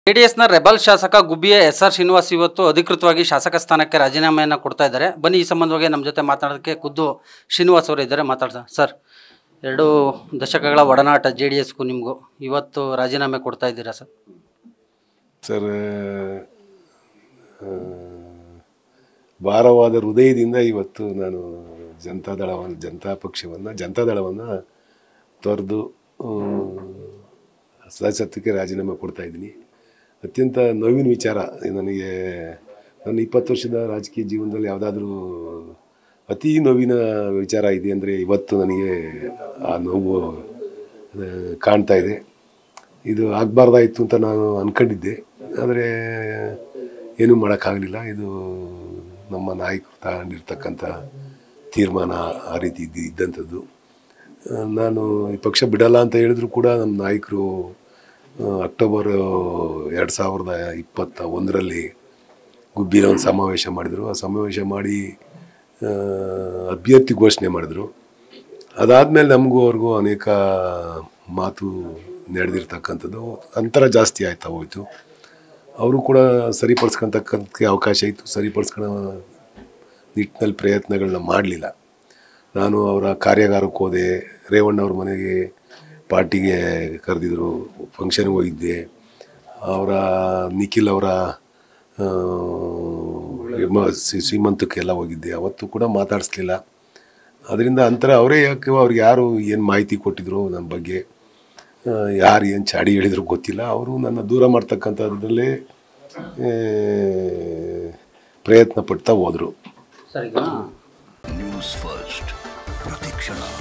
ಜೆಡಿಎಸ್ನ ರೆಬಲ್ ಶಾಸಕ ಗುಬ್ಬಿಯ S R Srinivas ಇವತ್ತು ಅಧಿಕೃತವಾಗಿ ಶಾಸಕ ಸ್ಥಾನಕ್ಕೆ ರಾಜೀನಾಮೆಯನ್ನು ಕೊಡ್ತಾ ಇದ್ದಾರೆ ಬನ್ನಿ ಈ ಸಂಬಂಧವಾಗಿ ನಮ್ಮ ಜೊತೆ ಮಾತನಾಡೋದಕ್ಕೆ ಖುದ್ದು ಶ್ರೀನಿವಾಸ್ ಅವರು ಇದ್ದಾರೆ ಮಾತಾಡ್ತಾರೆ ಸರ್ ಎರಡು ದಶಕಗಳ ಒಡನಾಟ ಜೆ ಡಿ ಎಸ್ಗೂ ನಿಮಗೂ ಇವತ್ತು ರಾಜೀನಾಮೆ ಕೊಡ್ತಾ ಇದ್ದೀರಾ ಸರ್ ಸರ್ ಆ, ಭಾರವಾದ ಹೃದಯದಿಂದ ಇವತ್ತು ನಾನು ಜನತಾದಳವನ್ನು ಜನತಾ ಪಕ್ಷವನ್ನು ಜನತಾದಳವನ್ನು ತೊರೆದು ಸದಸ್ಯತ್ವಕ್ಕೆ ರಾಜೀನಾಮೆ ಕೊಡ್ತಾ ಇದ್ದೀನಿ ಅತ್ಯಂತ ನೋವಿನ ವಿಚಾರ ನನಗೆ ನನ್ನ ಇಪ್ಪತ್ತು ವರ್ಷದ ರಾಜಕೀಯ ಜೀವನದಲ್ಲಿ ಯಾವುದಾದ್ರೂ ಅತಿ ನೋವಿನ ವಿಚಾರ ಇದೆ ಅಂದರೆ ಇವತ್ತು ನನಗೆ ಆ ನೋವು ಆ, ಕಾಣ್ತಾ ಇದೆ ಇದು ಆಗಬಾರ್ದಾಯಿತು ಅಂತ ನಾನು ಅಂದ್ಕೊಂಡಿದ್ದೆ ಆದರೆ ಏನೂ ಮಾಡೋಕ್ಕಾಗಲಿಲ್ಲ ಇದು ನಮ್ಮ ನಾಯಕರು ತಗೊಂಡಿರ್ತಕ್ಕಂಥ ತೀರ್ಮಾನ ಆ ರೀತಿ ಇದ್ದ ಇದ್ದಂಥದ್ದು ಆ, ನಾನು ಈ ಪಕ್ಷ ಬಿಡಲ್ಲ ಅಂತ ಹೇಳಿದ್ರು ಕೂಡ ನಮ್ಮ ನಾಯಕರು ಆ, ಅಕ್ಟೋಬರ್ ಎರಡು ಸಾವಿರದ ಇಪ್ಪತ್ತ ಒಂದರಲ್ಲಿ ಗುಬ್ಬಿನ ಒಂದು ಸಮಾವೇಶ ಮಾಡಿದರು ಆ ಸಮಾವೇಶ ಮಾಡಿ ಆ, ಅಭ್ಯರ್ಥಿ ಘೋಷಣೆ ಮಾಡಿದರು ಅದಾದಮೇಲೆ ನಮಗೂ ಅವ್ರಿಗೂ ಅನೇಕ ಮಾತು ನಡೆದಿರ್ತಕ್ಕಂಥದ್ದು ಅಂತರ ಜಾಸ್ತಿ ಆಯ್ತಾ ಹೋಯಿತು ಅವರು ಕೂಡ ಸರಿಪಡಿಸ್ಕೊತಕ್ಕಂಥಕ್ಕೆ ಅವಕಾಶ ಇತ್ತು ಸರಿಪಡಿಸ್ಕೊಳ್ಳೋ ನಿಟ್ಟಿನಲ್ಲಿ ಪ್ರಯತ್ನಗಳನ್ನ ಮಾಡಲಿಲ್ಲ ನಾನು ಅವರ ಕಾರ್ಯಾಗಾರಕ್ಕೆ ಹೋದೆ ರೇವಣ್ಣವ್ರ ಮನೆಗೆ ಪಾರ್ಟಿಗೆ ಕರೆದಿದ್ರು ಫಂಕ್ಷನ್ಗೆ ಹೋಗಿದ್ದೆ ಅವರ ನಿಖಿಲ್ ಅವರ ಆ, ವಿಮ- ಸಿ- ಶ್ರೀಮಂತಕ್ಕೆಲ್ಲ ಹೋಗಿದ್ದೆ ಅವತ್ತು ಕೂಡ ಮಾತಾಡಿಸ್ಲಿಲ್ಲ ಅದರಿಂದ ಅಂತರ ಅವರೇ ಯಾಕೆ ಅವ್ರಿಗೆ ಯಾರು ಏನು ಮಾಹಿತಿ ಕೊಟ್ಟಿದ್ರು ನನ್ನ ಬಗ್ಗೆ ಆ, ಯಾರು ಏನು ಚಾಡಿ ಹೇಳಿದ್ರು ಗೊತ್ತಿಲ್ಲ ಅವರು ನನ್ನ ದೂರ ಮಾಡ್ತಕ್ಕಂಥದ್ರಲ್ಲೇ ಆ, ಪ್ರಯತ್ನ ಪಡ್ತಾ ಹೋದರು ಸರ್ ಈಗ ನ್ಯೂಸ್ ಫಸ್ಟ್ ಪ್ರತಿಕ್ಷಣ